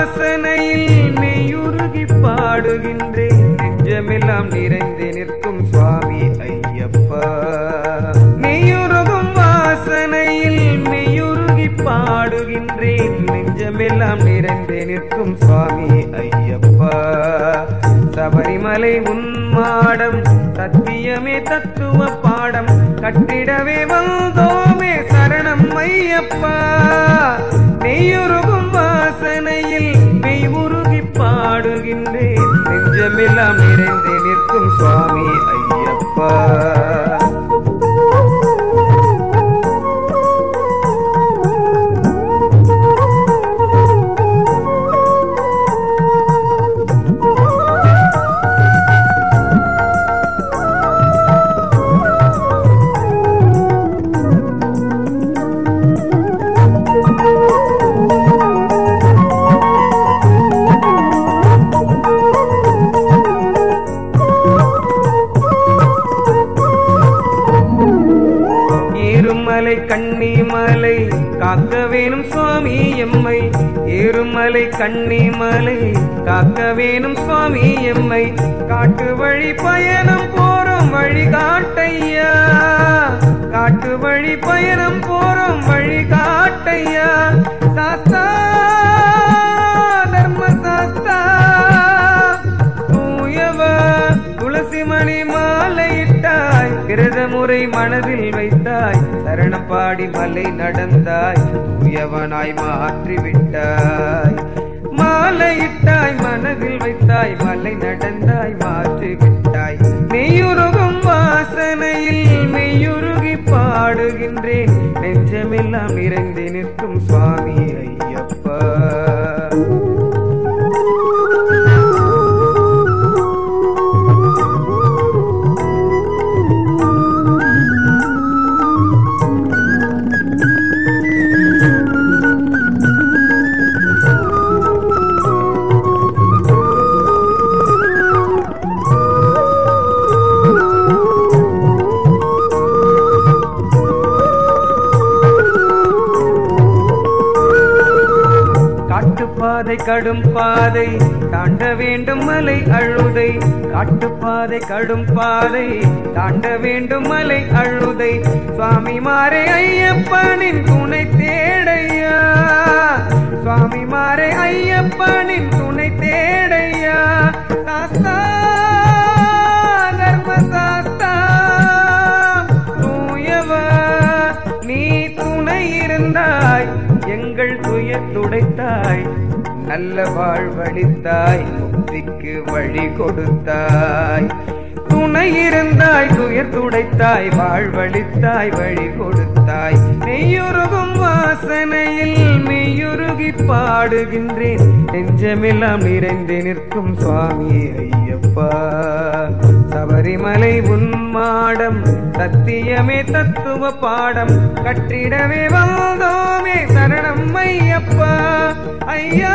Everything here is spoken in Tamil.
வாசனையில் மெய்யுருகி பாடுகின்றேன் நெஞ்சமெல்லாம் நிறைந்து நிற்கும் சுவாமி ஐயப்பா மெய்யுருகும் வாசனையில் மெய்யுருகி பாடுகின்றேன் நெஞ்சமெல்லாம் நிறைந்து நிற்கும் சுவாமி ஐயப்பா சபரிமலை உன்மாடம் சத்தியமே தத்துவ பாடம் கட்டிடவே வந்தோமே சரணம் ஐயப்பா நெய்யுருகும் வாசனையில் மெய் உருகி பாடுகின்றேன் நெஞ்சமெல்லாம் நிறைந்து நிற்கும் சுவாமி ஐயப்பா ஏறுமலை கன்னிமலை காக்க வேணும் சுவாமி எம்மை ஏறுமலை கன்னிமலை காக்க வேணும் சுவாமி எம்மை காட்டு வழி பயணம் போறோம் வழி காட்டையா காட்டு வழி பயணம் போறோம் வழி காட்டையா சாஸ்தா தர்ம சாஸ்தா தூயவ துளசி மணி மாலையிட்டாய் கிரத முறை மனதில் வைத்தாய் சரணம் பாடி மலை நடந்தாய் தூயவனாய் மாற்றி விட்டாய் மாலையிட்டாய் மனதில் வைத்தாய் மலை நடந்தாய் மாற்றி விட்டாய் மெய்யுருகும் வாசனையில் மெய்யுருகி பாடுகின்றேன் நெஞ்சமெல்லாம் நிறைந்து நிற்கும் சுவாமி ஐயப்பா காட்டுப்பாதை கடும் பாதை தாண்ட வேண்டும் மலை அழுதை காட்டுப்பாதை கடும் பாதை தாண்ட வேண்டும் மலை அழுதை சுவாமி மாறே ஐயப்பனின் துணை தேடையா சுவாமி மாறே ஐயப்பனின் துணை தேடையா சாஸ்தா தர்ம சாஸ்தா தூயவ நீ துணை இருந்தாய் எங்கள் துயர் துடைத்தாய் நல்ல வாழ்வழித்தாய் முக்திக்கு வழி கொடுத்தாய் துணை இருந்தாய் துயர் துடைத்தாய் வாழ்வழித்தாய் வழி கொடுத்தாய் நெய்யுருகும் வாசனையில் மெய்யுருகி பாடுகின்றேன் நெஞ்சமெல்லாம் நிறைந்து நிற்கும் சுவாமி ஐயப்பா சபரிமலை உன்மாடம் சத்தியமே தத்துவ பாடம் கட்டிடவே வந்தோமே சரணம் ஐயப்பா ஐயா